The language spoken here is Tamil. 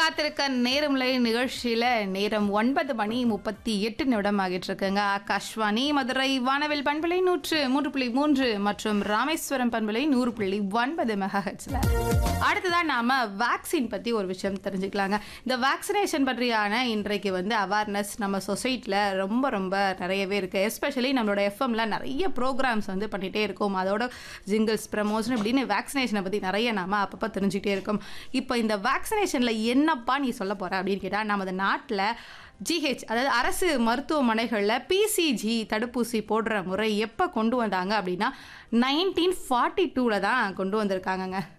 காத்திருக்க நேரம்லை நிகழ்ச்சியில நேரம் ஒன்பது மணி முப்பத்தி எட்டு நிமிடம் ஆகிட்டு இருக்குங்க ஆகாஷ்வாணி மதுரை வானவில் பண்பலை நூற்று மூன்று புள்ளி மூன்று மற்றும் ராமேஸ்வரம் பண்பலை நூறு புள்ளி ஒன்பது மெகாஹெட்ஸ்ல அடுத்ததான் நாம வேக்சின் பத்தி ஒரு விஷயம் தெரிஞ்சுக்கலாங்க இந்த வேக்சினேஷன் பற்றியான இன்றைக்கு வந்து அவேர்னஸ் நம்ம சொசைட்டில ரொம்ப ரொம்ப நிறையவே இருக்கு எஸ்பெஷலி நம்மளோட எஃப்எம்ல நிறைய ப்ரோக்ராம்ஸ் வந்து பண்ணிட்டே இருக்கோம் அதோட ஜிங்கிள்ஸ் ப்ரமோஷன் இப்படின்னு வேக்சினேஷனை பத்தி நிறைய நாம அப்பப்போ தெரிஞ்சுக்கிட்டே இருக்கோம் இப்போ இந்த வேக்சினேஷன்ல என்னப்பா நீ சொல்ல போற அப்படின்னு கேட்டா நமது நாட்டில் ஜிஹெச் அதாவது அரசு மருத்துவமனைகளில் பிசிஜி தடுப்பூசி போடுற முறை எப்போ கொண்டு வந்தாங்க அப்படின்னா நைன்டீன் ஃபார்ட்டி டூவில் தான் கொண்டு வந்திருக்காங்கங்க